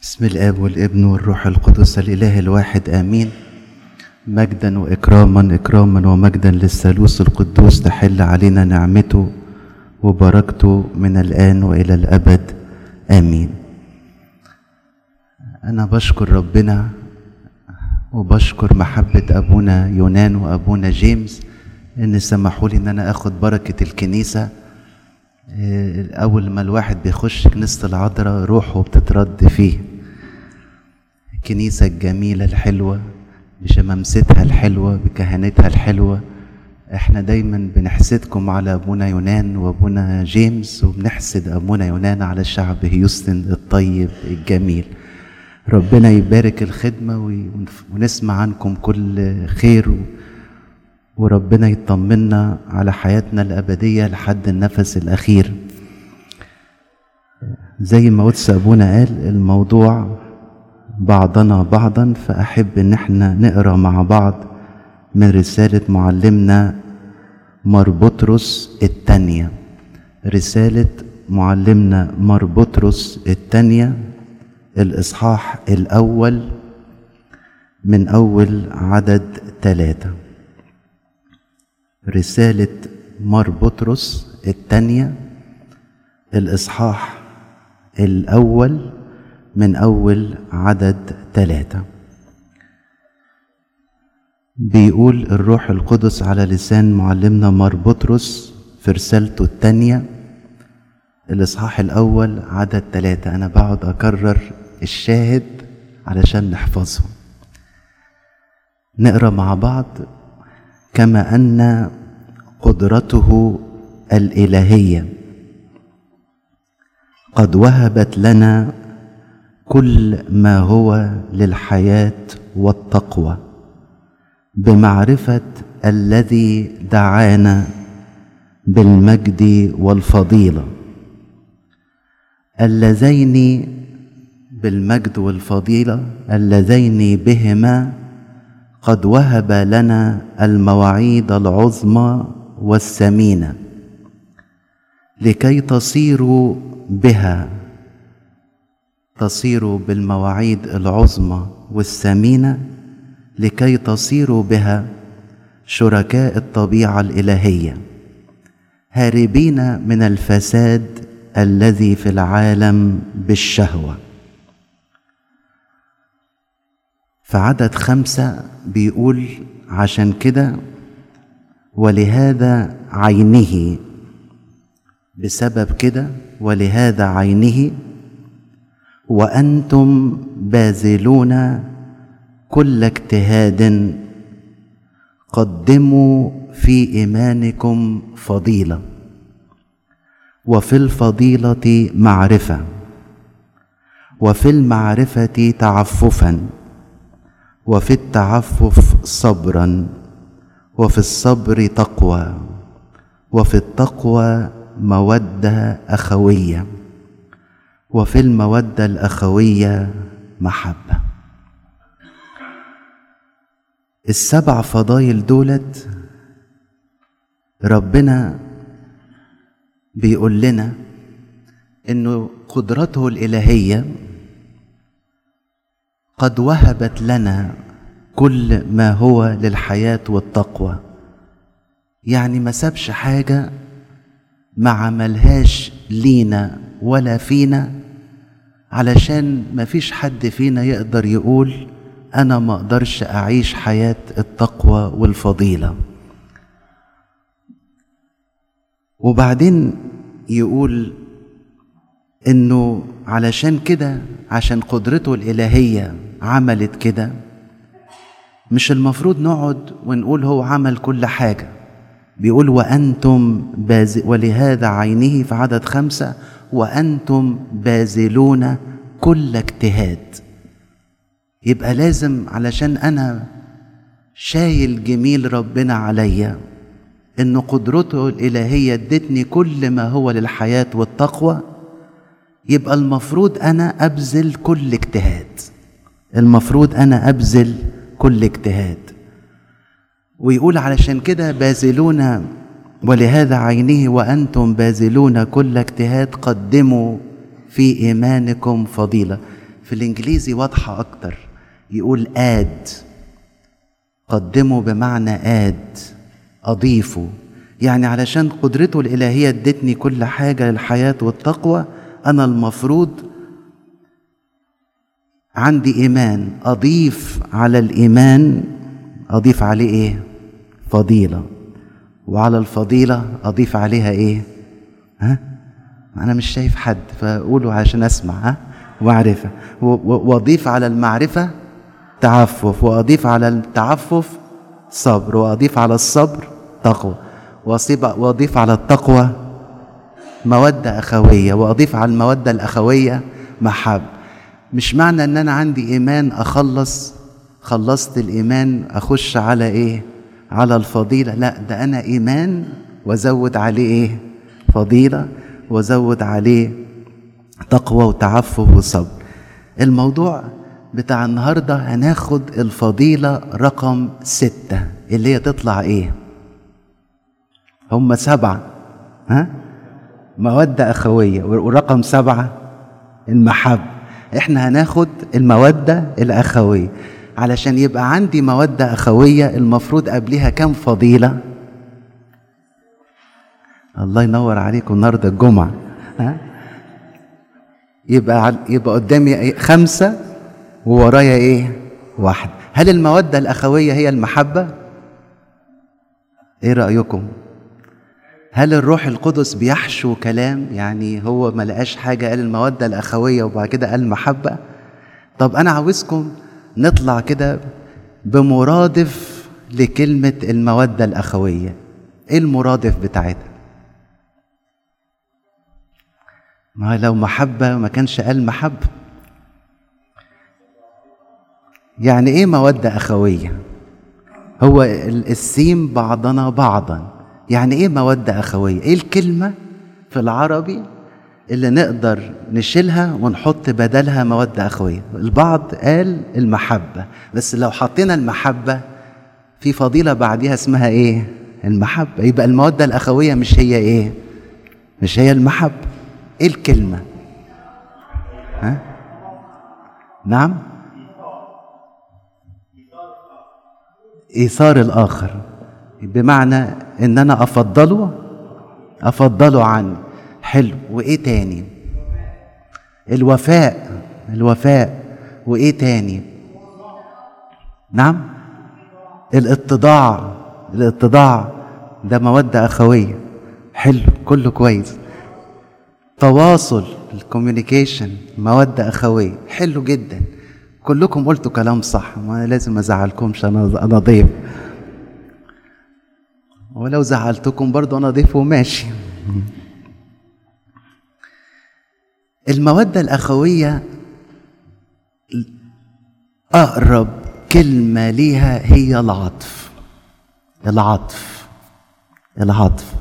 بسم الاب والابن والروح القدس الاله الواحد امين مجدا واكراما اكراما ومجدا للثالوث القدوس تحل علينا نعمته وبركته من الان والى الابد امين انا بشكر ربنا وبشكر محبه ابونا يونان وابونا جيمس ان سمحوا لي ان انا اخد بركه الكنيسه إيه، اول ما الواحد بيخش كنيسه العذراء روحه بتترد فيه الكنيسه الجميله الحلوه بشمامستها الحلوه بكهنتها الحلوه احنا دايما بنحسدكم على ابونا يونان وابونا جيمس وبنحسد ابونا يونان على شعب هيوستن الطيب الجميل ربنا يبارك الخدمه ونف- ونسمع عنكم كل خير و- وربنا يطمنا على حياتنا الأبدية لحد النفس الأخير زي ما قدس أبونا قال الموضوع بعضنا بعضا فأحب إن احنا نقرأ مع بعض من رسالة معلمنا مربطرس التانية رسالة معلمنا مربطرس التانية الإصحاح الأول من أول عدد ثلاثة رسالة مار بطرس الثانية الإصحاح الأول من أول عدد ثلاثة بيقول الروح القدس على لسان معلمنا مار بطرس في رسالته الثانية الإصحاح الأول عدد ثلاثة أنا بقعد أكرر الشاهد علشان نحفظه نقرأ مع بعض كما ان قدرته الالهيه قد وهبت لنا كل ما هو للحياه والتقوى بمعرفه الذي دعانا بالمجد والفضيله اللذين بالمجد والفضيله اللذين بهما قد وهب لنا المواعيد العظمى والثمينه لكي تصيروا بها تصيروا بالمواعيد العظمى والثمينه لكي تصيروا بها شركاء الطبيعه الالهيه هاربين من الفساد الذي في العالم بالشهوه في عدد خمسة بيقول عشان كده ولهذا عينه بسبب كده ولهذا عينه وأنتم باذلون كل اجتهاد قدموا في إيمانكم فضيلة وفي الفضيلة معرفة وفي المعرفة تعففا وفي التعفف صبرا وفي الصبر تقوى وفي التقوى موده اخويه وفي الموده الاخويه محبه السبع فضايل دولت ربنا بيقول لنا انه قدرته الالهيه قد وهبت لنا كل ما هو للحياة والتقوى يعني ما سابش حاجة ما عملهاش لينا ولا فينا علشان ما فيش حد فينا يقدر يقول أنا ما أقدرش أعيش حياة التقوى والفضيلة وبعدين يقول انه علشان كده عشان قدرته الالهيه عملت كده مش المفروض نقعد ونقول هو عمل كل حاجه بيقول وانتم باز ولهذا عينه في عدد خمسه وانتم باذلون كل اجتهاد يبقى لازم علشان انا شايل جميل ربنا عليا ان قدرته الالهيه ادتني كل ما هو للحياه والتقوى يبقى المفروض انا ابذل كل اجتهاد المفروض انا ابذل كل اجتهاد ويقول علشان كده باذلون ولهذا عينه وانتم باذلون كل اجتهاد قدموا في ايمانكم فضيله في الانجليزي واضحة اكتر يقول اد قدمه بمعنى اد اضيفه يعني علشان قدرته الالهية ادتني كل حاجة للحياة والتقوى انا المفروض عندي ايمان اضيف على الايمان اضيف عليه ايه فضيله وعلى الفضيله اضيف عليها ايه ها انا مش شايف حد فقولوا عشان اسمع ها معرفه واضيف على المعرفه تعفف واضيف على التعفف صبر واضيف على الصبر تقوى واضيف على التقوى موده اخويه واضيف على الموده الاخويه محبه مش معنى ان انا عندي ايمان اخلص خلصت الايمان اخش على ايه على الفضيله لا ده انا ايمان وازود عليه ايه فضيله وازود عليه تقوى وتعفف وصبر الموضوع بتاع النهارده هناخد الفضيله رقم ستة اللي هي تطلع ايه هم سبعه ها موده اخويه ورقم سبعه المحبه احنا هناخد المودة الأخوية علشان يبقى عندي مودة أخوية المفروض قبلها كم فضيلة الله ينور عليكم النهاردة الجمعة ها؟ يبقى يبقى قدامي خمسة وورايا ايه واحد هل المودة الأخوية هي المحبة ايه رأيكم هل الروح القدس بيحشو كلام يعني هو ما لقاش حاجة قال المودة الأخوية وبعد كده قال المحبة طب أنا عاوزكم نطلع كده بمرادف لكلمة المودة الأخوية إيه المرادف بتاعتها ما لو محبة ما كانش قال محبة يعني إيه مودة أخوية هو السيم بعضنا بعضا يعني ايه مودة أخوية؟ ايه الكلمة في العربي اللي نقدر نشيلها ونحط بدلها مودة أخوية؟ البعض قال المحبة، بس لو حطينا المحبة في فضيلة بعديها اسمها ايه؟ المحبة، يبقى المودة الأخوية مش هي ايه؟ مش هي المحبة. ايه الكلمة؟ ها؟ نعم؟ إيثار الآخر بمعنى ان انا افضله افضله عني حلو وايه تاني الوفاء الوفاء وايه تاني نعم الاتضاع الاتضاع ده مودة أخوية حلو كله كويس تواصل الكوميونيكيشن مودة أخوية حلو جدا كلكم قلتوا كلام صح ما لازم أزعلكمش أنا أنا ضيف ولو زعلتكم برضو انا ضيف وماشي المودة الأخوية أقرب كلمة ليها هي العطف العطف العطف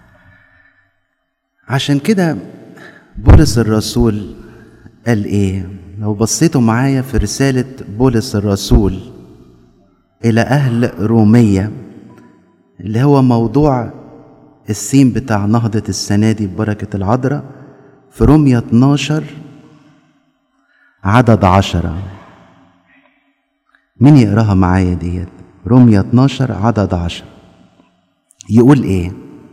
عشان كده بولس الرسول قال ايه لو بصيتوا معايا في رسالة بولس الرسول إلى أهل رومية اللي هو موضوع السين بتاع نهضة السنة دي ببركة العذراء في رومية 12 عدد عشرة مين يقراها معايا ديت رومية 12 عدد عشرة يقول ايه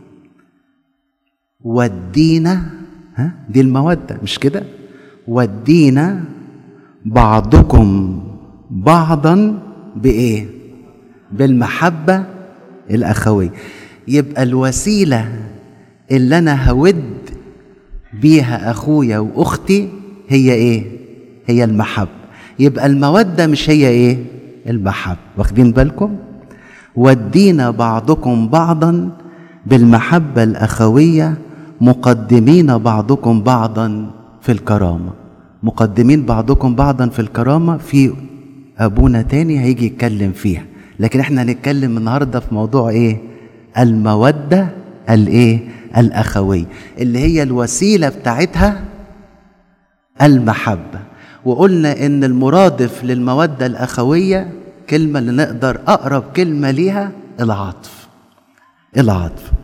ودينا ها دي المودة مش كده ودينا بعضكم بعضا بإيه بالمحبة الأخوية يبقى الوسيلة اللي أنا هود بيها أخويا وأختي هي إيه؟ هي المحبة يبقى المودة مش هي إيه؟ المحبة واخدين بالكم؟ ودينا بعضكم بعضا بالمحبة الأخوية مقدمين بعضكم بعضا في الكرامة مقدمين بعضكم بعضا في الكرامة في أبونا تاني هيجي يتكلم فيها لكن احنا هنتكلم النهارده في موضوع ايه الموده الايه الاخويه اللي هي الوسيله بتاعتها المحبه وقلنا ان المرادف للموده الاخويه كلمه اللي نقدر اقرب كلمه ليها العطف العطف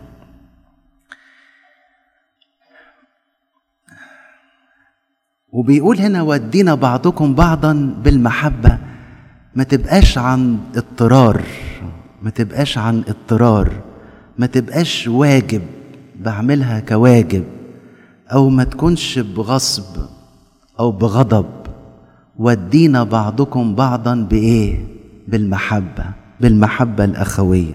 وبيقول هنا ودينا بعضكم بعضا بالمحبة ما تبقاش عن اضطرار ما تبقاش عن اضطرار ما تبقاش واجب بعملها كواجب او ما تكونش بغصب او بغضب ودينا بعضكم بعضا بايه بالمحبه بالمحبه الاخويه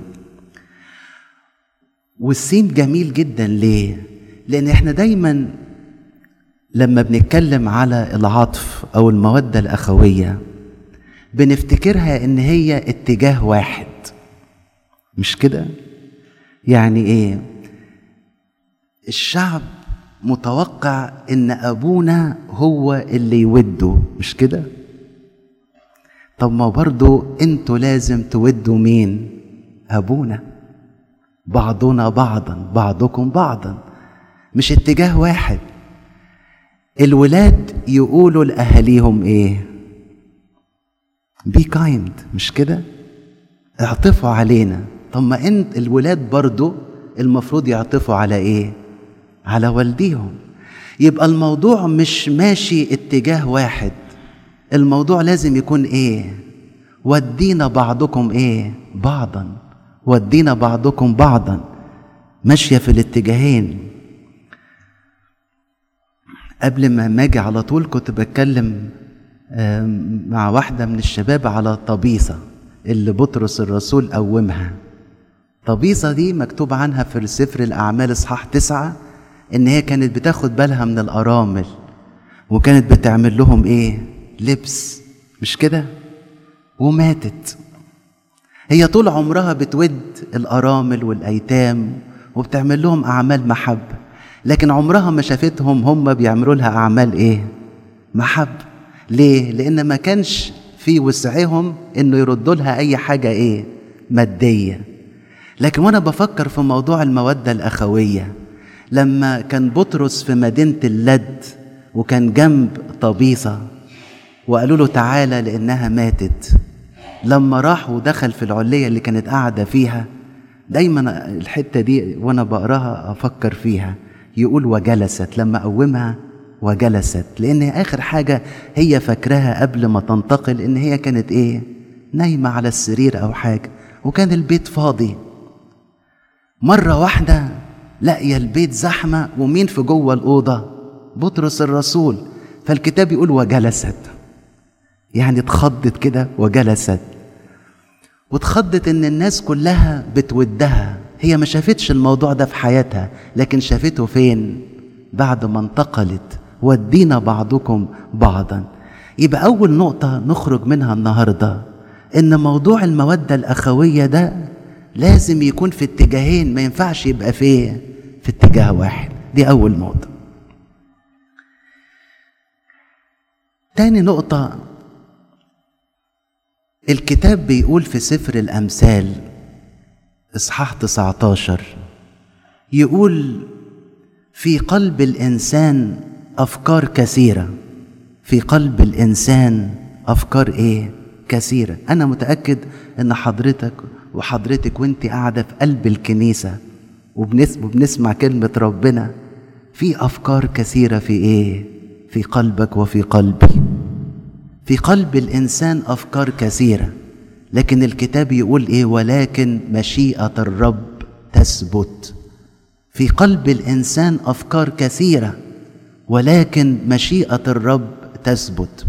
والسين جميل جدا ليه لان احنا دايما لما بنتكلم على العطف او الموده الاخويه بنفتكرها ان هي اتجاه واحد مش كده يعني ايه الشعب متوقع ان ابونا هو اللي يوده مش كده طب ما برضو انتوا لازم تودوا مين ابونا بعضنا بعضا بعضكم بعضا مش اتجاه واحد الولاد يقولوا لاهاليهم ايه بي كايند مش كده اعطفوا علينا طب ما انت الولاد برضو المفروض يعطفوا على ايه على والديهم يبقى الموضوع مش ماشي اتجاه واحد الموضوع لازم يكون ايه ودينا بعضكم ايه بعضا ودينا بعضكم بعضا ماشيه في الاتجاهين قبل ما اجي على طول كنت بتكلم مع واحدة من الشباب على طبيصة اللي بطرس الرسول قومها طبيصة دي مكتوب عنها في سفر الأعمال إصحاح تسعة إن هي كانت بتاخد بالها من الأرامل وكانت بتعمل لهم إيه؟ لبس مش كده؟ وماتت هي طول عمرها بتود الأرامل والأيتام وبتعمل لهم أعمال محبة لكن عمرها ما شافتهم هم بيعملوا لها أعمال إيه؟ محبة ليه؟ لأن ما كانش في وسعهم إنه يردوا لها أي حاجة إيه؟ مادية لكن وأنا بفكر في موضوع المودة الأخوية لما كان بطرس في مدينة اللد وكان جنب طبيصة وقالوا له تعالى لأنها ماتت لما راح ودخل في العلية اللي كانت قاعدة فيها دايما الحتة دي وأنا بقراها أفكر فيها يقول وجلست لما قومها وجلست لان اخر حاجه هي فاكراها قبل ما تنتقل ان هي كانت ايه نايمه على السرير او حاجه وكان البيت فاضي مره واحده لاقيه البيت زحمه ومين في جوه الاوضه بطرس الرسول فالكتاب يقول وجلست يعني اتخضت كده وجلست واتخضت ان الناس كلها بتودها هي ما شافتش الموضوع ده في حياتها لكن شافته فين بعد ما انتقلت ودينا بعضكم بعضا يبقى اول نقطه نخرج منها النهارده ان موضوع الموده الاخويه ده لازم يكون في اتجاهين ما ينفعش يبقى في في اتجاه واحد دي اول نقطه تاني نقطه الكتاب بيقول في سفر الامثال اصحاح 19 يقول في قلب الانسان افكار كثيره في قلب الانسان افكار ايه كثيره انا متاكد ان حضرتك وحضرتك وانت قاعده في قلب الكنيسه وبنسمع كلمه ربنا في افكار كثيره في ايه في قلبك وفي قلبي في قلب الانسان افكار كثيره لكن الكتاب يقول ايه ولكن مشيئه الرب تثبت في قلب الانسان افكار كثيره ولكن مشيئه الرب تثبت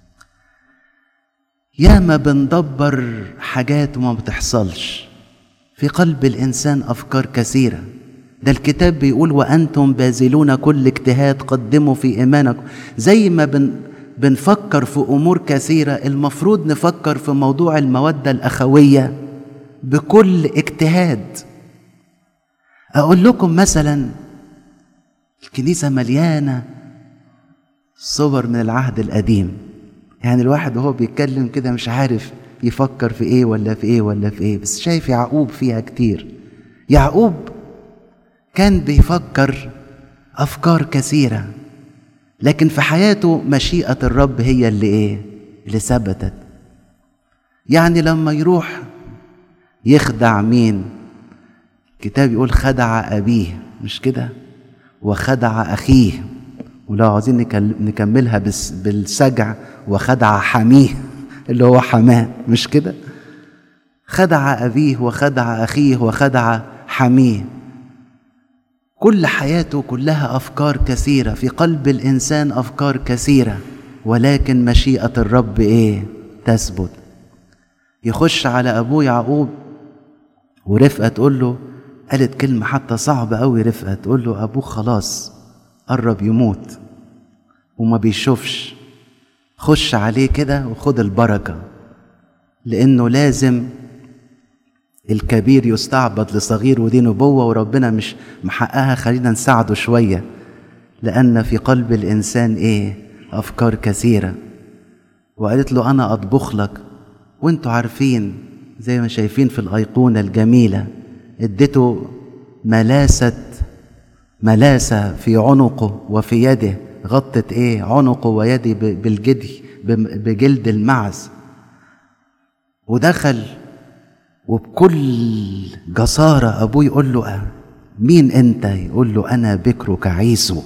ياما بندبر حاجات وما بتحصلش في قلب الانسان افكار كثيره ده الكتاب بيقول وانتم باذلون كل اجتهاد قدموا في ايمانكم زي ما بن بنفكر في امور كثيره المفروض نفكر في موضوع الموده الاخويه بكل اجتهاد اقول لكم مثلا الكنيسه مليانه صور من العهد القديم يعني الواحد وهو بيتكلم كده مش عارف يفكر في ايه ولا في ايه ولا في ايه بس شايف يعقوب فيها كتير يعقوب كان بيفكر افكار كثيره لكن في حياته مشيئه الرب هي اللي ايه اللي ثبتت يعني لما يروح يخدع مين الكتاب يقول خدع ابيه مش كده وخدع اخيه ولو عاوزين نكل- نكملها بس بالسجع وخدع حميه اللي هو حماه مش كده خدع أبيه وخدع أخيه وخدع حميه كل حياته كلها أفكار كثيرة في قلب الإنسان أفكار كثيرة ولكن مشيئة الرب إيه تثبت يخش على أبوه يعقوب ورفقة تقول له قالت كلمة حتى صعبة أوي رفقة تقول له أبوه خلاص قرب يموت وما بيشوفش خش عليه كده وخد البركة لأنه لازم الكبير يستعبد لصغير ودي نبوة وربنا مش محققها خلينا نساعده شوية لأن في قلب الإنسان إيه أفكار كثيرة وقالت له أنا أطبخ لك وانتوا عارفين زي ما شايفين في الأيقونة الجميلة اديته ملاسة ملاسة في عنقه وفي يده غطت ايه عنقه ويدي ب- بالجدي بم- بجلد المعز ودخل وبكل جسارة أبوه يقول له أه مين أنت؟ يقول له أنا بكرك عيسو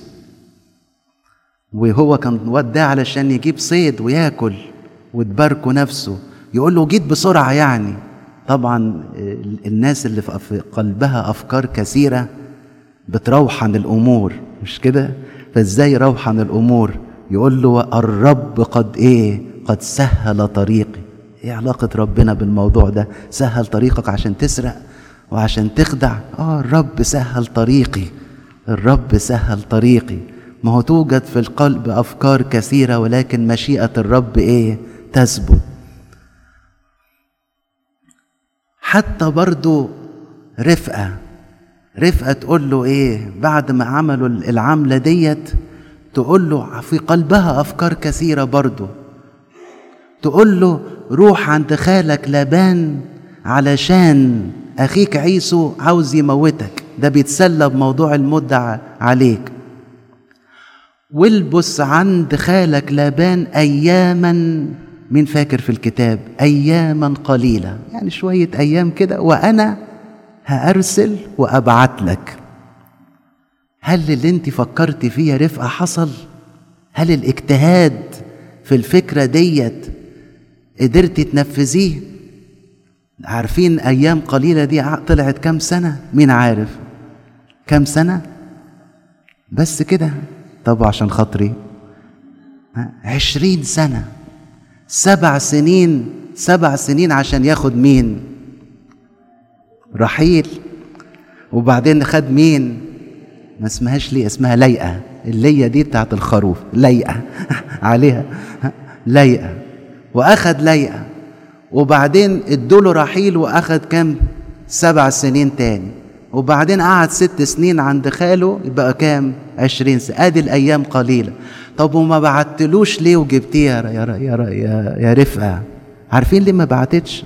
وهو كان وداه علشان يجيب صيد وياكل وتباركه نفسه يقول له جيت بسرعة يعني طبعا ال- الناس اللي في في قلبها أفكار كثيرة بتروحن الأمور مش كده فإزاي روحن الأمور يقول له الرب قد إيه قد سهل طريقي إيه علاقة ربنا بالموضوع ده سهل طريقك عشان تسرق وعشان تخدع آه الرب سهل طريقي الرب سهل طريقي ما هو توجد في القلب أفكار كثيرة ولكن مشيئة الرب إيه تثبت حتى برضو رفقة رفقة تقول له ايه بعد ما عملوا العملة ديت تقول له في قلبها أفكار كثيرة برضو تقول له روح عند خالك لابان علشان أخيك عيسو عاوز يموتك ده بيتسلى بموضوع المدة عليك والبس عند خالك لابان أياما مين فاكر في الكتاب أياما قليلة يعني شوية أيام كده وأنا هأرسل وأبعت لك هل اللي انت فكرت فيه يا رفقة حصل هل الاجتهاد في الفكرة ديت قدرت تنفذيه عارفين أيام قليلة دي طلعت كام سنة مين عارف كام سنة بس كده طب عشان خاطري عشرين سنة سبع سنين سبع سنين عشان ياخد مين رحيل وبعدين خد مين ما اسمهاش ليه اسمها ليئة اللية دي بتاعت الخروف ليئة عليها ليئة واخد ليئة وبعدين ادوله رحيل واخد كام سبع سنين تاني وبعدين قعد ست سنين عند خاله يبقى كام عشرين سنة ادي الايام قليلة طب وما بعتلوش ليه وجبتيه يا, يا, يا, يا, يا رفقة عارفين ليه ما بعتتش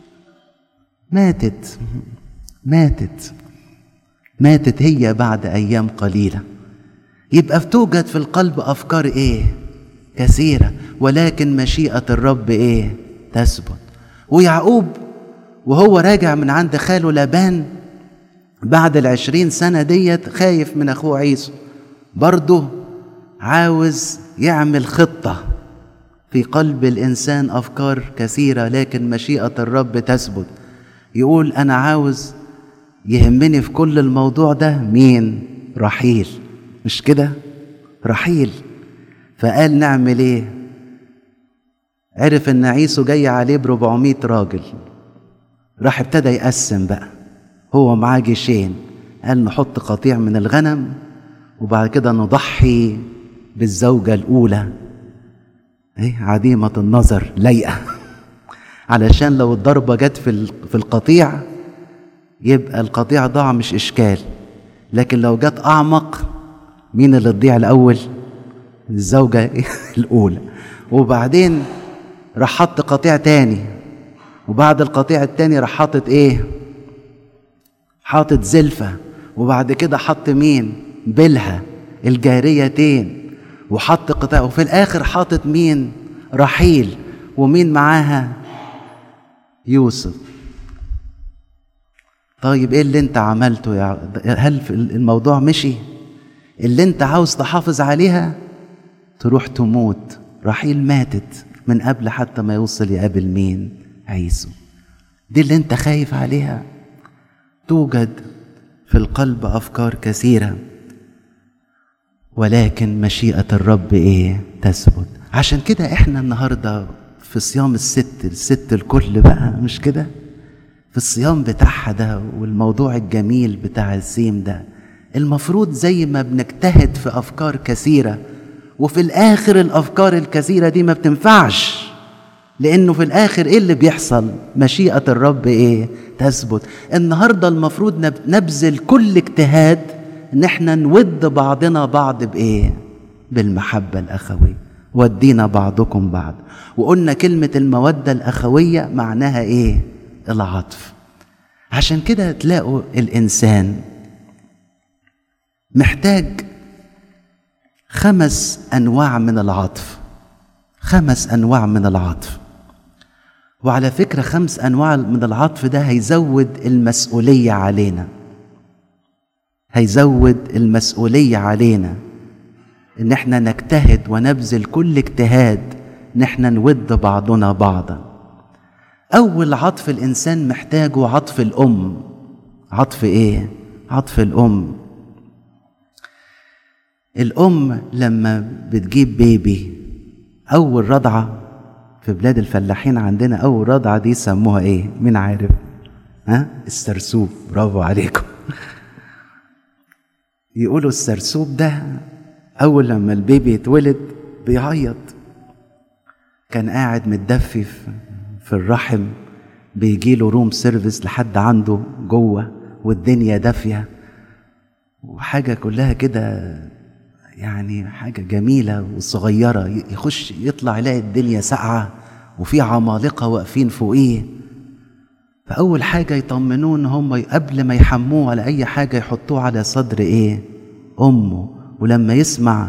ماتت ماتت ماتت هي بعد ايام قليله يبقى توجد في القلب افكار ايه كثيره ولكن مشيئه الرب ايه تثبت ويعقوب وهو راجع من عند خاله لابان بعد العشرين سنة ديت خايف من أخوه عيسو برضه عاوز يعمل خطة في قلب الإنسان أفكار كثيرة لكن مشيئة الرب تثبت يقول أنا عاوز يهمني في كل الموضوع ده مين رحيل مش كده رحيل فقال نعمل ايه عرف ان عيسو جاي عليه ب 400 راجل راح ابتدى يقسم بقى هو معاه جيشين قال نحط قطيع من الغنم وبعد كده نضحي بالزوجة الأولى ايه عديمة النظر لايقة علشان لو الضربة جت في في القطيع يبقى القطيع ضاع مش إشكال لكن لو جت أعمق مين اللي تضيع الأول؟ الزوجة الأولى وبعدين راح حط قطيع تاني وبعد القطيع التاني راح حاطط إيه؟ حاطط زلفة وبعد كده حط مين؟ بلها الجاريتين وحط قطاع وفي الآخر حاطط مين؟ رحيل ومين معاها؟ يوسف طيب ايه اللي انت عملته يا هل الموضوع مشي اللي انت عاوز تحافظ عليها تروح تموت رحيل ماتت من قبل حتى ما يوصل يقابل مين عيسو دي اللي انت خايف عليها توجد في القلب افكار كثيره ولكن مشيئه الرب ايه تثبت عشان كده احنا النهارده في صيام الست الست الكل بقى مش كده في الصيام بتاعها ده والموضوع الجميل بتاع السيم ده المفروض زي ما بنجتهد في افكار كثيره وفي الاخر الافكار الكثيره دي ما بتنفعش لانه في الاخر ايه اللي بيحصل مشيئه الرب ايه تثبت النهارده المفروض نبذل كل اجتهاد ان احنا نود بعضنا بعض بايه بالمحبه الاخويه ودينا بعضكم بعض وقلنا كلمه الموده الاخويه معناها ايه العطف عشان كده تلاقوا الانسان محتاج خمس انواع من العطف خمس انواع من العطف وعلى فكره خمس انواع من العطف ده هيزود المسؤوليه علينا هيزود المسؤوليه علينا ان احنا نجتهد ونبذل كل اجتهاد ان احنا نود بعضنا بعضا اول عطف الانسان محتاجه عطف الام عطف ايه عطف الام الام لما بتجيب بيبي اول رضعه في بلاد الفلاحين عندنا اول رضعه دي سموها ايه مين عارف ها السرسوب برافو عليكم يقولوا السرسوب ده اول لما البيبي يتولد بيعيط كان قاعد متدفي في الرحم بيجيله روم سيرفيس لحد عنده جوه والدنيا دافيه وحاجه كلها كده يعني حاجه جميله وصغيره يخش يطلع يلاقي الدنيا ساقعه وفي عمالقه واقفين فوقيه فاول حاجه يطمنوه ان هم قبل ما يحموه على اي حاجه يحطوه على صدر ايه امه ولما يسمع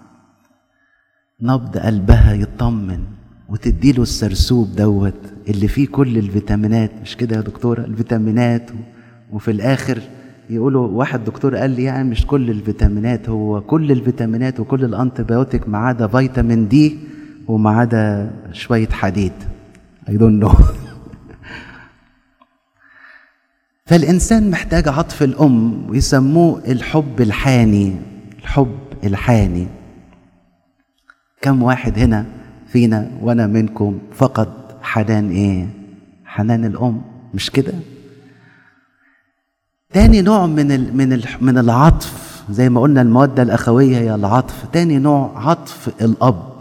نبض قلبها يطمن وتديله السرسوب دوت اللي فيه كل الفيتامينات مش كده يا دكتورة الفيتامينات وفي الآخر يقولوا واحد دكتور قال لي يعني مش كل الفيتامينات هو كل الفيتامينات وكل الانتبيوتيك ما عدا فيتامين دي وما عدا شوية حديد I don't know فالإنسان محتاج عطف الأم ويسموه الحب الحاني الحب الحاني كم واحد هنا فينا وانا منكم فقد حنان ايه حنان الام مش كده تاني نوع من ال من ال من العطف زي ما قلنا الموده الاخويه هي العطف تاني نوع عطف الاب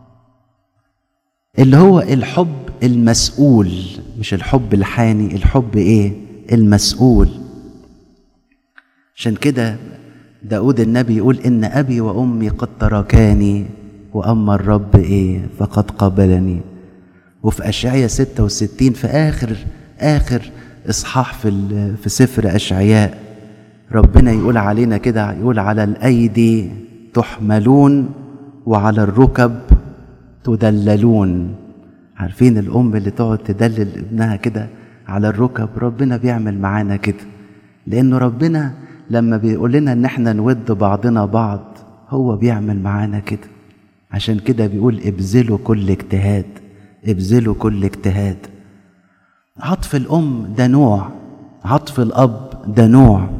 اللي هو الحب المسؤول مش الحب الحاني الحب ايه المسؤول عشان كده داود النبي يقول إن أبي وأمي قد تركاني وأما الرب إيه فقد قبلني وفي أشعية 66 في آخر آخر إصحاح في في سفر أشعياء ربنا يقول علينا كده يقول على الأيدي تحملون وعلى الركب تدللون عارفين الأم اللي تقعد تدلل ابنها كده على الركب ربنا بيعمل معانا كده لأنه ربنا لما بيقول لنا ان احنا نود بعضنا بعض هو بيعمل معانا كده عشان كده بيقول ابذلوا كل اجتهاد ابذلوا كل اجتهاد عطف الام ده نوع عطف الاب ده نوع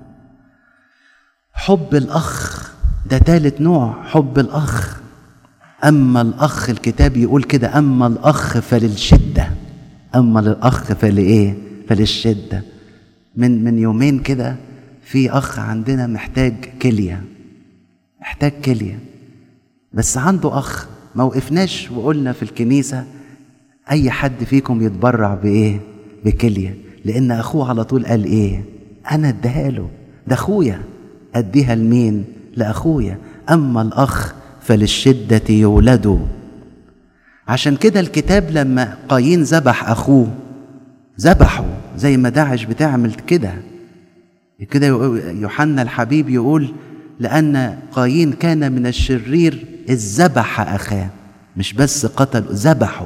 حب الاخ ده تالت نوع حب الاخ اما الاخ الكتاب يقول كده اما الاخ فللشده اما الاخ فلايه فللشده من من يومين كده في اخ عندنا محتاج كليه محتاج كليه بس عنده اخ ما وقفناش وقلنا في الكنيسه اي حد فيكم يتبرع بايه بكليه لان اخوه على طول قال ايه انا اديها له ده اخويا اديها لمين لاخويا اما الاخ فللشده يولد عشان كده الكتاب لما قايين ذبح اخوه ذبحه زي ما داعش بتعمل كده كده يوحنا الحبيب يقول لأن قايين كان من الشرير إذ ذبح أخاه مش بس قتل ذبحه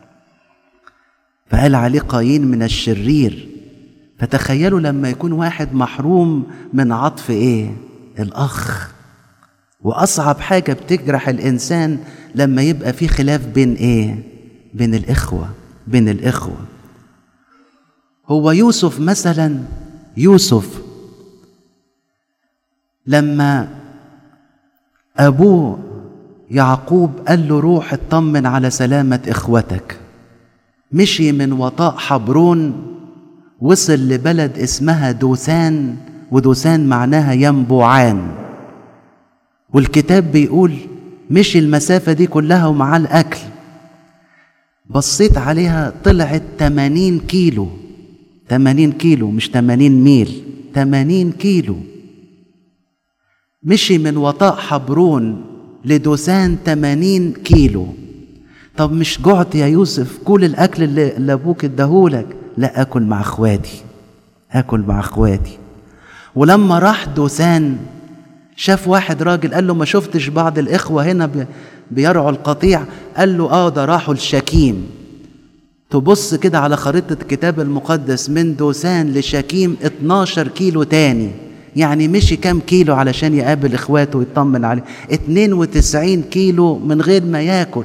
فقال عليه قايين من الشرير فتخيلوا لما يكون واحد محروم من عطف ايه الأخ واصعب حاجه بتجرح الانسان لما يبقى في خلاف بين ايه بين الاخوه بين الاخوه هو يوسف مثلا يوسف لما ابوه يعقوب قال له روح اطمن على سلامه اخوتك مشي من وطاء حبرون وصل لبلد اسمها دوسان ودوسان معناها ينبوعان والكتاب بيقول مشي المسافة دي كلها ومعاه الأكل بصيت عليها طلعت 80 كيلو 80 كيلو مش 80 ميل 80 كيلو مشي من وطاء حبرون لدوسان 80 كيلو طب مش جعت يا يوسف كل الأكل اللي, اللي أبوك اداهولك لا أكل مع إخواتي أكل مع إخواتي ولما راح دوسان شاف واحد راجل قال له ما شفتش بعض الإخوة هنا بيرعوا القطيع قال له آه ده راحوا الشكيم تبص كده على خريطة الكتاب المقدس من دوسان لشكيم 12 كيلو تاني يعني مشي كام كيلو علشان يقابل إخواته ويطمن عليه 92 كيلو من غير ما ياكل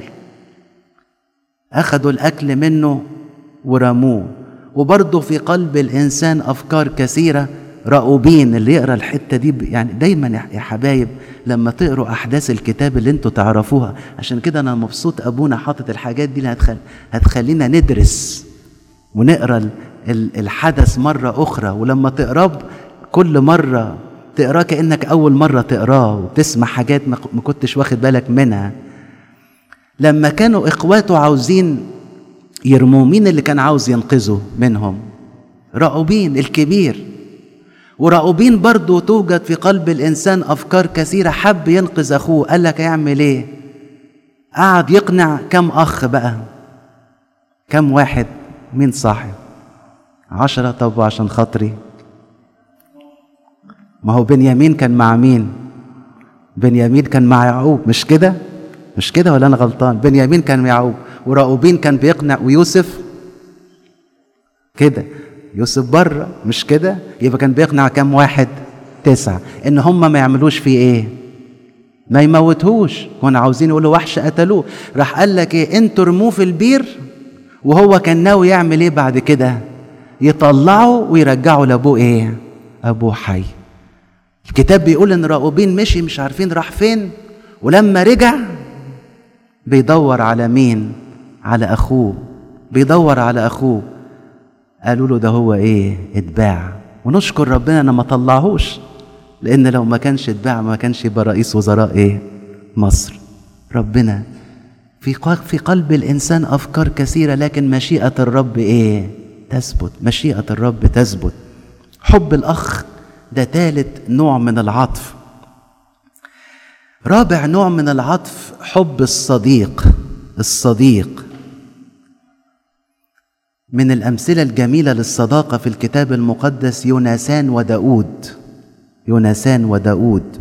أخذوا الأكل منه ورموه وبرضه في قلب الإنسان أفكار كثيرة رأوبين اللي يقرا الحته دي يعني دايما يا حبايب لما تقروا احداث الكتاب اللي انتوا تعرفوها عشان كده انا مبسوط ابونا حاطط الحاجات دي اللي هتخل هتخلينا ندرس ونقرا الحدث مره اخرى ولما تقراه كل مره تقراه كانك اول مره تقراه وتسمع حاجات ما كنتش واخد بالك منها لما كانوا اخواته عاوزين يرموا مين اللي كان عاوز ينقذه منهم رأوبين الكبير ورأوبين برضو توجد في قلب الإنسان أفكار كثيرة حب ينقذ أخوه قال لك يعمل إيه قعد يقنع كم أخ بقى كم واحد مين صاحب عشرة طب عشان خاطري ما هو بنيامين كان مع مين بنيامين كان مع يعقوب مش كده مش كده ولا أنا غلطان بنيامين كان مع يعقوب ورأوبين كان بيقنع ويوسف كده يوسف بره مش كده يبقى كان بيقنع كام واحد تسعة ان هم ما يعملوش فيه ايه ما يموتهوش كانوا عاوزين يقولوا وحش قتلوه راح قال لك ايه انتوا ارموه في البير وهو كان ناوي يعمل ايه بعد كده يطلعه ويرجعه لابوه ايه ابوه حي الكتاب بيقول ان راؤوبين مشي مش عارفين راح فين ولما رجع بيدور على مين على اخوه بيدور على اخوه قالوا له ده هو ايه اتباع ونشكر ربنا انا ما طلعهوش لان لو ما كانش اتباع ما كانش يبقى رئيس وزراء ايه مصر ربنا في في قلب الانسان افكار كثيره لكن مشيئه الرب ايه تثبت مشيئه الرب تثبت حب الاخ ده ثالث نوع من العطف رابع نوع من العطف حب الصديق الصديق من الأمثلة الجميلة للصداقة في الكتاب المقدس يونسان وداود يونسان وداود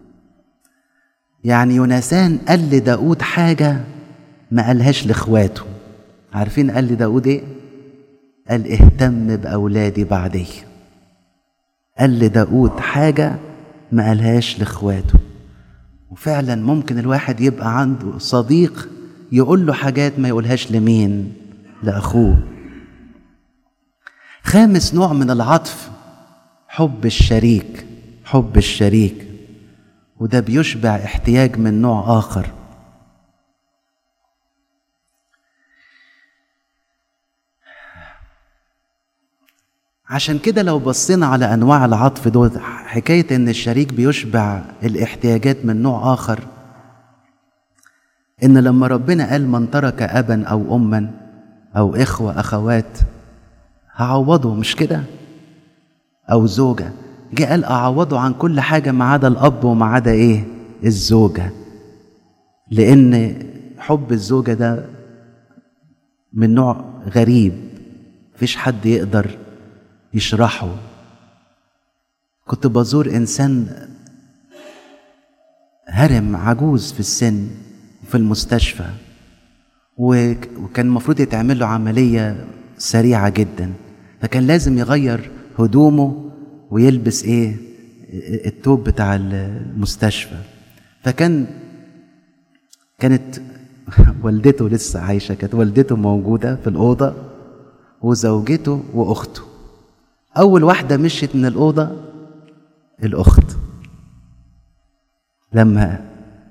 يعني يونسان قال لداود حاجة ما قالهاش لإخواته عارفين قال لداود إيه؟ قال اهتم بأولادي بعدي قال لداود حاجة ما قالهاش لإخواته وفعلا ممكن الواحد يبقى عنده صديق يقول له حاجات ما يقولهاش لمين لأخوه خامس نوع من العطف حب الشريك حب الشريك وده بيشبع احتياج من نوع اخر عشان كده لو بصينا على انواع العطف دول حكايه ان الشريك بيشبع الاحتياجات من نوع اخر ان لما ربنا قال من ترك ابا او اما او اخوه اخوات هعوضه مش كده او زوجه جه قال اعوضه عن كل حاجه ما عدا الاب وما عدا ايه الزوجه لان حب الزوجه ده من نوع غريب مفيش حد يقدر يشرحه كنت بزور انسان هرم عجوز في السن في المستشفى وكان المفروض يتعمل له عمليه سريعه جدا فكان لازم يغير هدومه ويلبس ايه التوب بتاع المستشفى فكان كانت والدته لسه عايشة كانت والدته موجودة في الأوضة وزوجته وأخته أول واحدة مشيت من الأوضة الأخت لما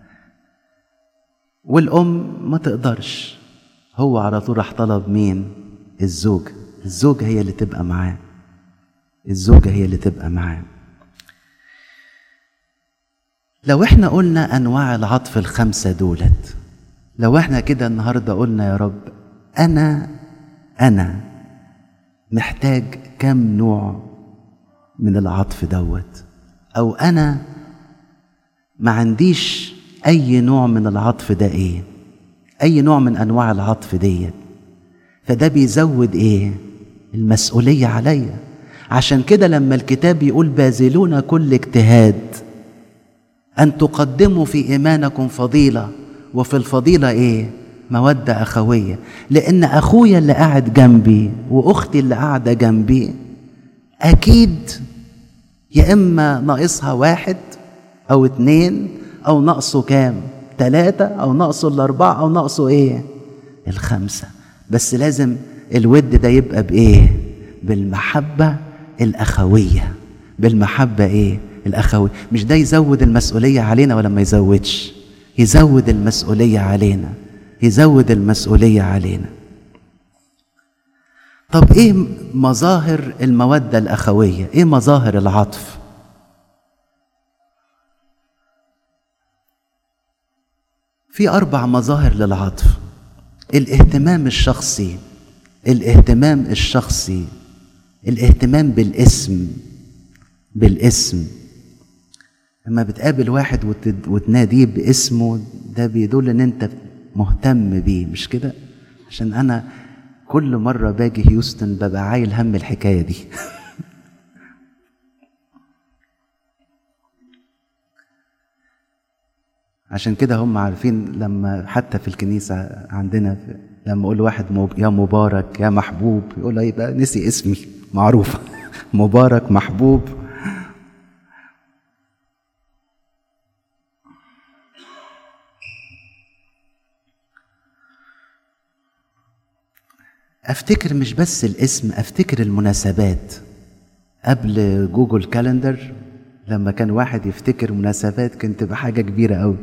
والأم ما تقدرش هو على طول راح طلب مين الزوج الزوجة هي اللي تبقى معاه الزوجة هي اللي تبقى معاه لو احنا قلنا انواع العطف الخمسه دولت لو احنا كده النهارده قلنا يا رب انا انا محتاج كم نوع من العطف دوت او انا ما عنديش اي نوع من العطف ده ايه اي نوع من انواع العطف ديت فده بيزود ايه المسؤوليه عليا عشان كده لما الكتاب يقول باذلون كل اجتهاد أن تقدموا في إيمانكم فضيلة وفي الفضيلة إيه؟ مودة أخوية لأن أخويا اللي قاعد جنبي وأختي اللي قاعدة جنبي أكيد يا إما ناقصها واحد أو اتنين أو ناقصه كام؟ تلاتة أو ناقصه الأربعة أو ناقصه إيه؟ الخمسة بس لازم الود ده يبقى بإيه؟ بالمحبة الأخوية بالمحبة إيه؟ الأخوي مش ده يزود المسؤولية علينا ولا ما يزودش يزود المسؤولية علينا يزود المسؤولية علينا طب ايه مظاهر المودة الأخوية ايه مظاهر العطف في أربع مظاهر للعطف الاهتمام الشخصي الاهتمام الشخصي الاهتمام بالاسم بالاسم لما بتقابل واحد وت- وتناديه باسمه ده بيدل ان انت مهتم بيه مش كده عشان انا كل مره باجي هيوستن ببقى عايل هم الحكايه دي عشان كده هم عارفين لما حتى في الكنيسه عندنا في لما اقول لواحد مب- يا مبارك يا محبوب يقول لي يبقى نسي اسمي معروفه مبارك محبوب افتكر مش بس الاسم افتكر المناسبات قبل جوجل كالندر لما كان واحد يفتكر مناسبات كانت تبقى حاجة كبيرة قوي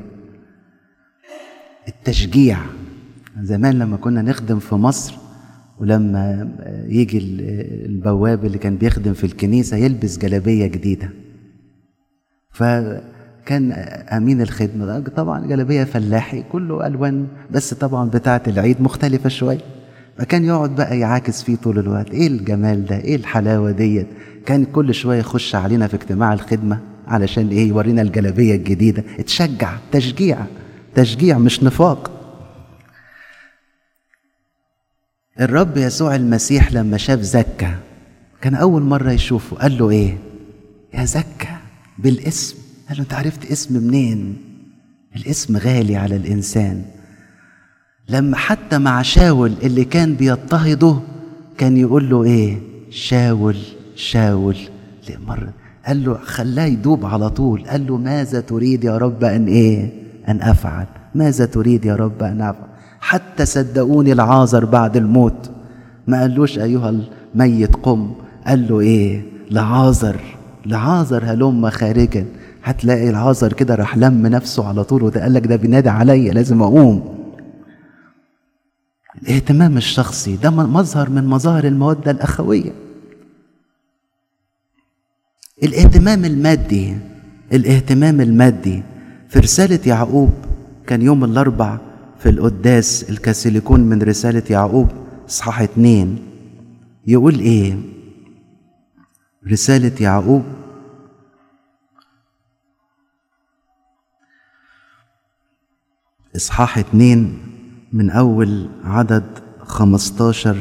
التشجيع زمان لما كنا نخدم في مصر ولما يجي ال- البواب اللي كان بيخدم في الكنيسة يلبس جلابية جديدة فكان امين الخدمه طبعا جلابيه فلاحي كله الوان بس طبعا بتاعه العيد مختلفه شويه فكان يقعد بقى يعاكس فيه طول الوقت ايه الجمال ده ايه الحلاوه ديت كان كل شويه يخش علينا في اجتماع الخدمه علشان ايه يورينا الجلابيه الجديده اتشجع تشجيع تشجيع مش نفاق الرب يسوع المسيح لما شاف زكا كان اول مره يشوفه قال له ايه يا زكا بالاسم قال له انت عرفت اسم منين الاسم غالي على الانسان لما حتى مع شاول اللي كان بيضطهده كان يقول له ايه شاول شاول مرة قال له خلاه يدوب على طول قال له ماذا تريد يا رب ان ايه ان افعل ماذا تريد يا رب ان افعل حتى صدقوني العازر بعد الموت ما قالوش ايها الميت قم قال له ايه لعازر لعازر هلم خارجا هتلاقي العازر كده راح لم نفسه على طول وده قال لك ده بينادي عليا لازم اقوم الاهتمام الشخصي ده مظهر من مظاهر المودة الأخوية الاهتمام المادي الاهتمام المادي في رسالة يعقوب كان يوم الأربع في القداس الكاثوليكون من رسالة يعقوب إصحاح اتنين يقول إيه؟ رسالة يعقوب إصحاح اتنين من أول عدد خمستاشر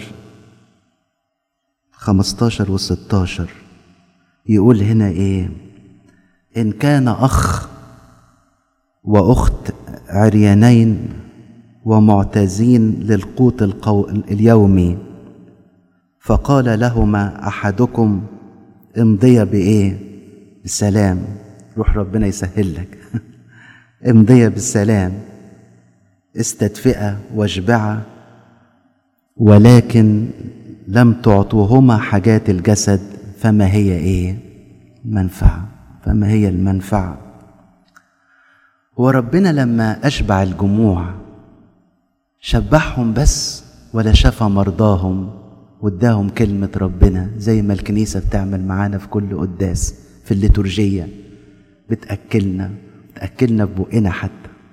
خمستاشر وستاشر يقول هنا إيه إن كان أخ وأخت عريانين ومعتزين للقوت القو... اليومي فقال لهما أحدكم امضي بإيه بسلام روح ربنا يسهل لك امضية بالسلام استدفئة واشبعة ولكن لم تعطوهما حاجات الجسد فما هي ايه منفعة فما هي المنفعة وربنا لما أشبع الجموع شبعهم بس ولا شفى مرضاهم واداهم كلمة ربنا زي ما الكنيسة بتعمل معانا في كل قداس في الليتورجية بتأكلنا بتأكلنا ببقنا حتى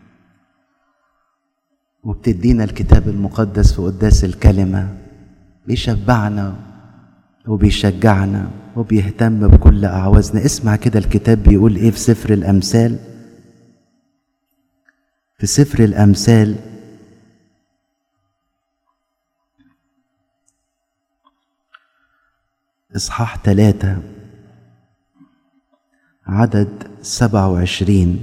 وبتدينا الكتاب المقدس في قداس الكلمة بيشبعنا وبيشجعنا وبيهتم بكل أعوازنا اسمع كده الكتاب بيقول إيه في سفر الأمثال في سفر الأمثال إصحاح ثلاثة عدد سبعة وعشرين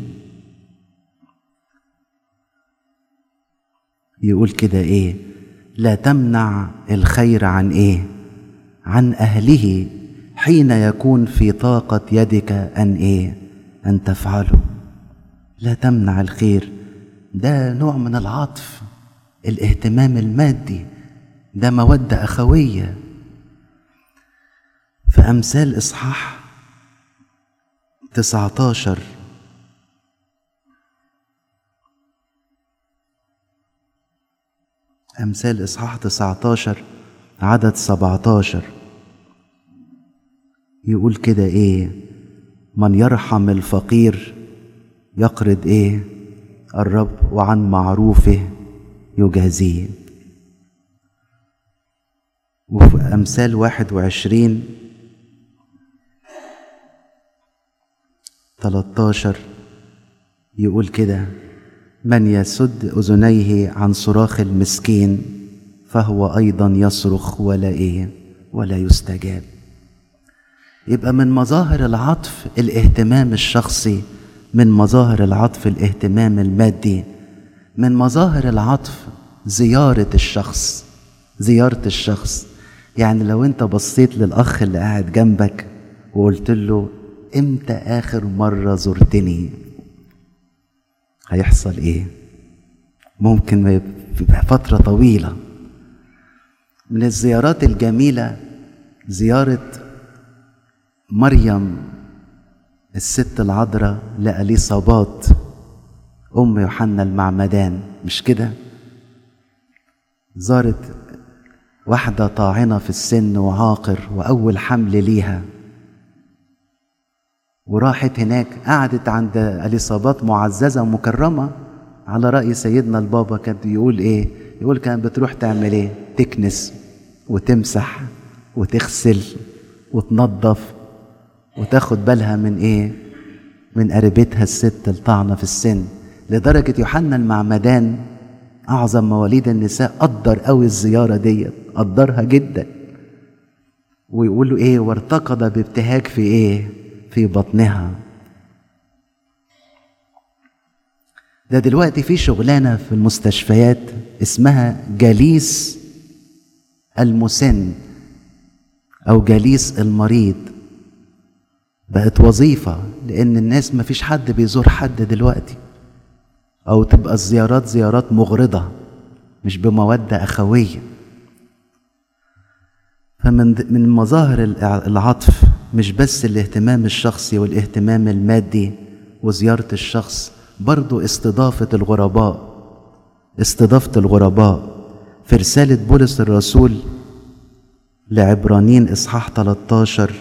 يقول كده إيه لا تمنع الخير عن إيه عن أهله حين يكون في طاقة يدك أن إيه أن تفعله لا تمنع الخير ده نوع من العطف الاهتمام المادي ده مودة أخوية في أمثال إصحاح 19 أمثال إصحاح 19 عدد 17 يقول كده إيه من يرحم الفقير يقرض إيه الرب وعن معروفه يجازيه وفي أمثال واحد وعشرين تلاتاشر يقول كده من يسد أذنيه عن صراخ المسكين فهو أيضا يصرخ ولا إيه ولا يستجاب يبقى من مظاهر العطف الاهتمام الشخصي من مظاهر العطف الاهتمام المادي من مظاهر العطف زيارة الشخص زيارة الشخص يعني لو انت بصيت للأخ اللي قاعد جنبك وقلت له امتى آخر مرة زرتني هيحصل ايه ممكن ما يبقى فترة طويلة من الزيارات الجميلة زيارة مريم الست العذراء لأليصابات أم يوحنا المعمدان مش كده زارت واحدة طاعنة في السن وعاقر وأول حمل ليها وراحت هناك قعدت عند اليصابات معززه ومكرمه على راي سيدنا البابا كان يقول ايه يقول كان بتروح تعمل ايه تكنس وتمسح وتغسل وتنظف وتاخد بالها من ايه من قريبتها الست الطعنه في السن لدرجه يوحنا المعمدان اعظم مواليد النساء قدر قوي الزياره ديت قدرها جدا ويقولوا ايه وارتقد بابتهاج في ايه في بطنها ده دلوقتي في شغلانه في المستشفيات اسمها جليس المسن او جليس المريض بقت وظيفه لان الناس ما فيش حد بيزور حد دلوقتي او تبقى الزيارات زيارات مغرضه مش بموده اخويه فمن من مظاهر العطف مش بس الاهتمام الشخصي والاهتمام المادي وزيارة الشخص برضو استضافة الغرباء استضافة الغرباء في رسالة بولس الرسول لعبرانين إصحاح 13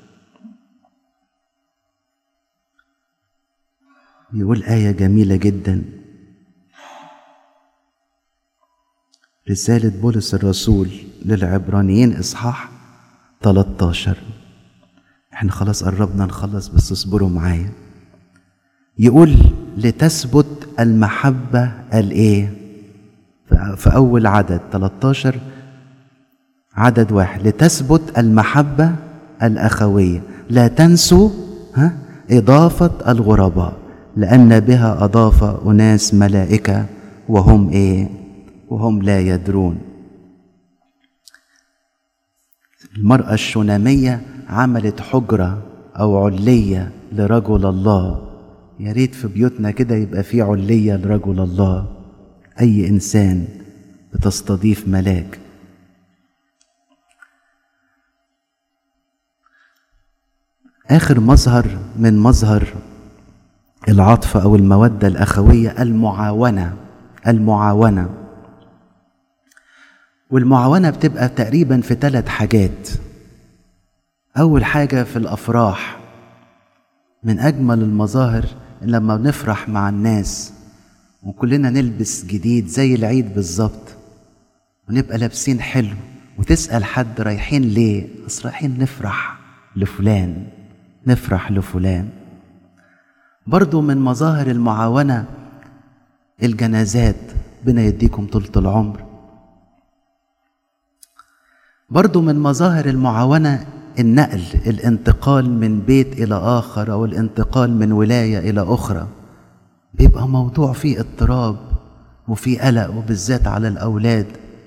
يقول آية جميلة جدا رسالة بولس الرسول للعبرانيين إصحاح 13 احنا خلاص قربنا نخلص بس اصبروا معايا يقول لتثبت المحبة الايه في أول عدد 13 عدد واحد لتثبت المحبة الأخوية لا تنسوا ها إضافة الغرباء لأن بها أضاف أناس ملائكة وهم إيه وهم لا يدرون المرأة الشنامية عملت حجرة أو علية لرجل الله يا ريت في بيوتنا كده يبقى في علية لرجل الله أي إنسان بتستضيف ملاك آخر مظهر من مظهر العطف أو المودة الأخوية المعاونة المعاونة والمعاونة بتبقى تقريبا في ثلاث حاجات أول حاجة في الأفراح من أجمل المظاهر لما بنفرح مع الناس وكلنا نلبس جديد زي العيد بالظبط ونبقى لابسين حلو وتسأل حد رايحين ليه؟ أصل رايحين نفرح لفلان نفرح لفلان برضو من مظاهر المعاونة الجنازات بنا يديكم طولة العمر برضو من مظاهر المعاونة النقل الانتقال من بيت إلى آخر أو الانتقال من ولاية إلى أخرى بيبقى موضوع فيه اضطراب وفيه قلق وبالذات على الأولاد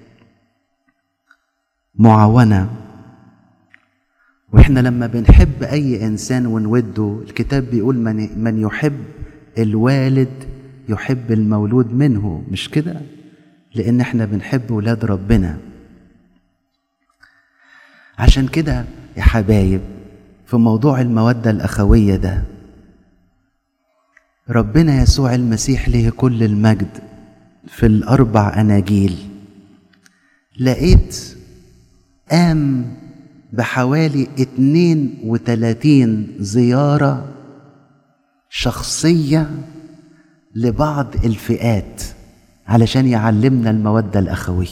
معاونة واحنا لما بنحب اي انسان ونوده الكتاب بيقول من من يحب الوالد يحب المولود منه مش كده لان احنا بنحب ولاد ربنا عشان كده يا حبايب في موضوع الموده الاخويه ده ربنا يسوع المسيح له كل المجد في الاربع اناجيل لقيت قام بحوالي 32 زيارة شخصية لبعض الفئات علشان يعلمنا المودة الأخوية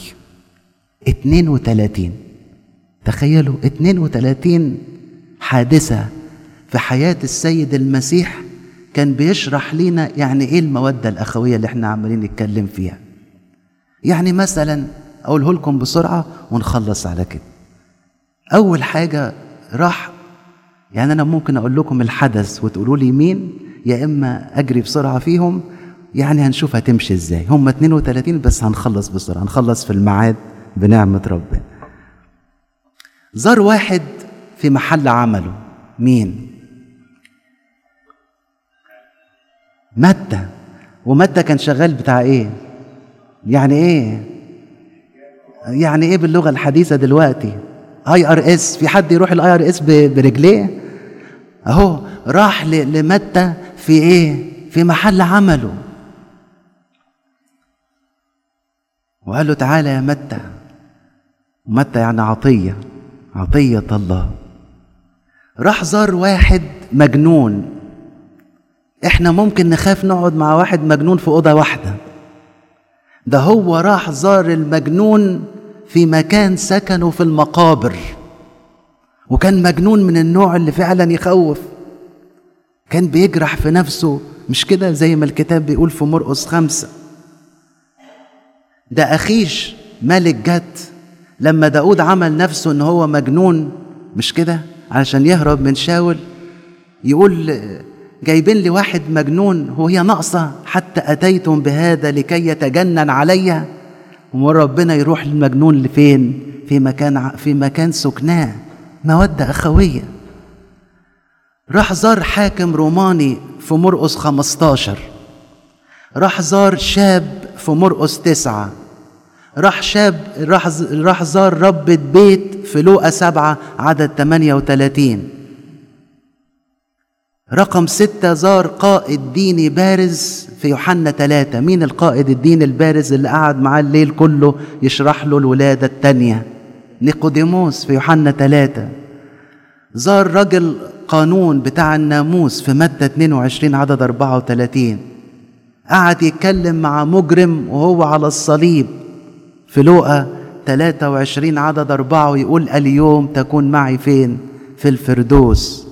32 تخيلوا 32 حادثة في حياة السيد المسيح كان بيشرح لنا يعني ايه المودة الأخوية اللي احنا عمالين نتكلم فيها يعني مثلا أقوله لكم بسرعة ونخلص على كده أول حاجة راح يعني أنا ممكن أقول لكم الحدث وتقولوا لي مين يا إما أجري بسرعة فيهم يعني هنشوف هتمشي إزاي هم 32 بس هنخلص بسرعة هنخلص في الميعاد بنعمة ربنا زار واحد في محل عمله مين متى ومتى كان شغال بتاع ايه يعني ايه يعني ايه باللغه الحديثه دلوقتي اي ار اس في حد يروح الاي ار اس برجليه اهو راح لمتى في ايه في محل عمله وقال له تعالى يا متى متى يعني عطيه عطيه الله راح زار واحد مجنون احنا ممكن نخاف نقعد مع واحد مجنون في اوضه واحده ده هو راح زار المجنون في مكان سكنه في المقابر وكان مجنون من النوع اللي فعلا يخوف كان بيجرح في نفسه مش كده زي ما الكتاب بيقول في مرقس خمسة ده أخيش ملك جت لما داود عمل نفسه ان هو مجنون مش كده علشان يهرب من شاول يقول جايبين لي واحد مجنون وهي ناقصة حتى أتيتم بهذا لكي يتجنن عليّ وربنا يروح للمجنون لفين في مكان في مكان سكناه مودة أخوية راح زار حاكم روماني في مرقس 15 راح زار شاب في مرقس تسعة راح شاب راح راح زار ربة بيت في لوقا سبعة عدد 38 رقم ستة زار قائد ديني بارز في يوحنا ثلاثة مين القائد الديني البارز اللي قعد معاه الليل كله يشرح له الولادة التانية نيقوديموس في يوحنا ثلاثة زار رجل قانون بتاع الناموس في متى 22 عدد 34 قعد يتكلم مع مجرم وهو على الصليب في لوقا 23 عدد أربعة ويقول اليوم تكون معي فين في الفردوس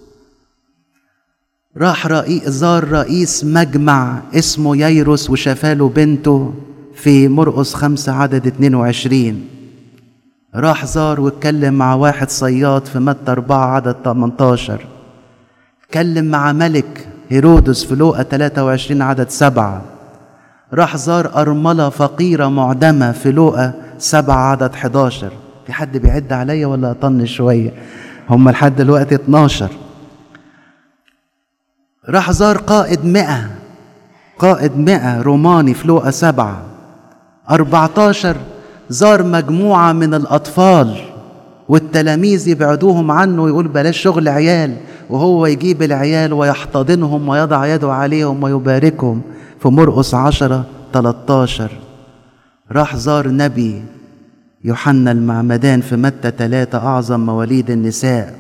راح رئيس زار رئيس مجمع اسمه ييروس وشفاله بنته في مرقس خمسة عدد 22 راح زار واتكلم مع واحد صياد في متى أربعة عدد 18 اتكلم مع ملك هيرودس في لوقا 23 عدد سبعة راح زار أرملة فقيرة معدمة في لوقا سبعة عدد 11 في حد بيعد عليا ولا أطنش شوية هم لحد دلوقتي 12 راح زار قائد مئة قائد مئة روماني في لوقا سبعة أربعتاشر زار مجموعة من الأطفال والتلاميذ يبعدوهم عنه ويقول بلاش شغل عيال وهو يجيب العيال ويحتضنهم ويضع يده عليهم ويباركهم في مرقس عشرة 13 راح زار نبي يوحنا المعمدان في متى ثلاثة أعظم مواليد النساء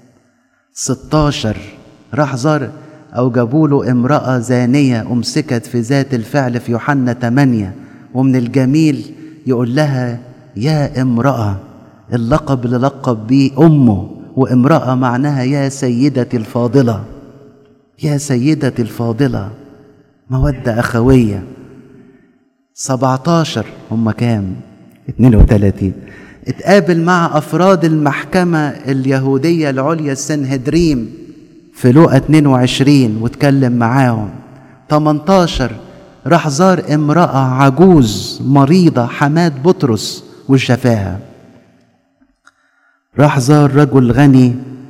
16 راح زار أو جابوا له امرأة زانية أمسكت في ذات الفعل في يوحنا 8 ومن الجميل يقول لها يا امرأة اللقب اللي لقب بيه أمه وامرأة معناها يا سيدتي الفاضلة يا سيدتي الفاضلة مودة أخوية 17 هم كام 32 اتقابل مع أفراد المحكمة اليهودية العليا السنهدريم في لوقا 22 واتكلم معاهم 18 راح زار امرأة عجوز مريضة حماد بطرس وشفاها راح زار رجل غني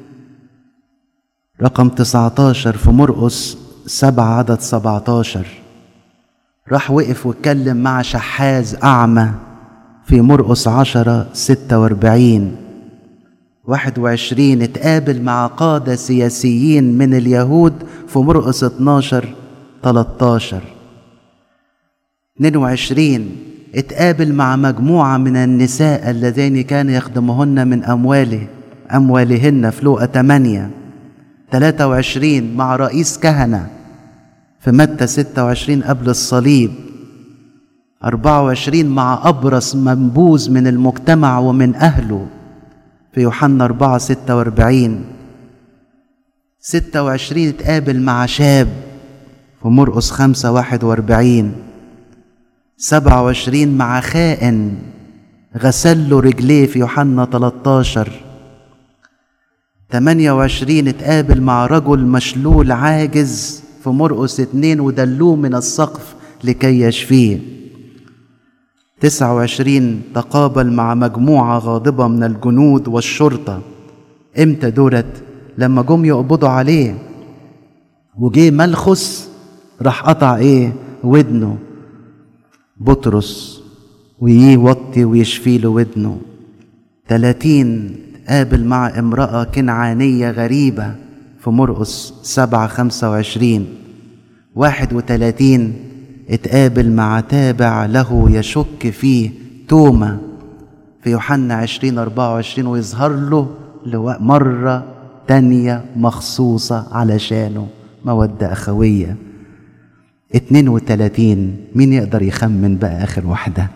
رقم 19 في مرقس سبعة عدد 17 راح وقف واتكلم مع شحاذ أعمى في مرقس عشرة ستة واربعين واحد وعشرين اتقابل مع قادة سياسيين من اليهود في مرقس اتناشر تلاتاشر اتنين وعشرين اتقابل مع مجموعة من النساء اللذين كان يخدمهن من أمواله أموالهن في لوقا تمانية تلاتة وعشرين مع رئيس كهنة في متى ستة وعشرين قبل الصليب أربعة وعشرين مع أبرص منبوذ من المجتمع ومن أهله في يوحنا أربعة ستة وأربعين ستة وعشرين اتقابل مع شاب في مرقس خمسة واحد وأربعين سبعة وعشرين مع خائن غسل له رجليه في يوحنا 13 تمانية وعشرين اتقابل مع رجل مشلول عاجز في مرقس اتنين ودلوه من السقف لكي يشفيه تسعة وعشرين تقابل مع مجموعة غاضبة من الجنود والشرطة امتى دولت لما جم يقبضوا عليه وجه ملخص راح قطع ايه ودنه بطرس ويوطي ويشفي له ودنه تلاتين قابل مع امرأة كنعانية غريبة في مرقس سبعة خمسة وعشرين واحد وتلاتين اتقابل مع تابع له يشك فيه توما في يوحنا عشرين أربعة وعشرين ويظهر له مرة تانية مخصوصة علشانه مودة أخوية اتنين وتلاتين مين يقدر يخمن بقى آخر واحدة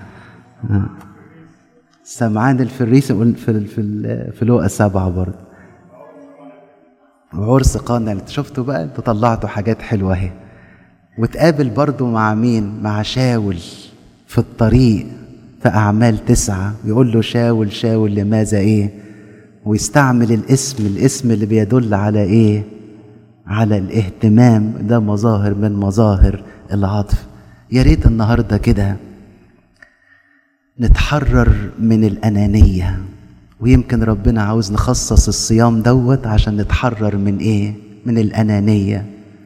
سمعان الفريس في في في, في لوقا سبعة برضه وعرس قانا انت شفتوا بقى انتوا طلعتوا حاجات حلوه اهي وتقابل برضو مع مين مع شاول في الطريق في أعمال تسعة يقول له شاول شاول لماذا إيه ويستعمل الاسم الاسم اللي بيدل على إيه على الاهتمام ده مظاهر من مظاهر العطف يا ريت النهارده كده نتحرر من الأنانية ويمكن ربنا عاوز نخصص الصيام دوت عشان نتحرر من ايه من الانانيه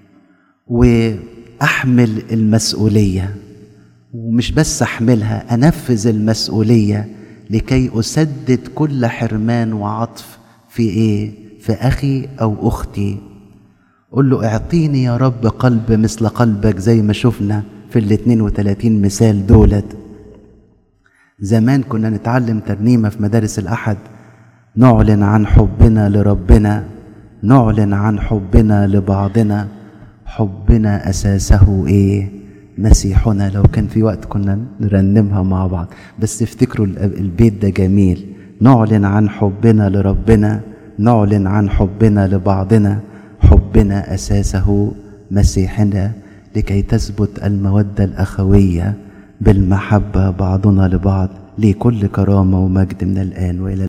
واحمل المسؤوليه ومش بس احملها انفذ المسؤوليه لكي اسدد كل حرمان وعطف في ايه في اخي او اختي قل له اعطيني يا رب قلب مثل قلبك زي ما شفنا في ال 32 مثال دولت زمان كنا نتعلم ترنيمة في مدارس الأحد نعلن عن حبنا لربنا نعلن عن حبنا لبعضنا حبنا أساسه إيه مسيحنا لو كان في وقت كنا نرنمها مع بعض بس افتكروا البيت ده جميل نعلن عن حبنا لربنا نعلن عن حبنا لبعضنا حبنا أساسه مسيحنا لكي تثبت المودة الأخوية بالمحبة بعضنا لبعض لكل كرامة ومجد من الآن وإلى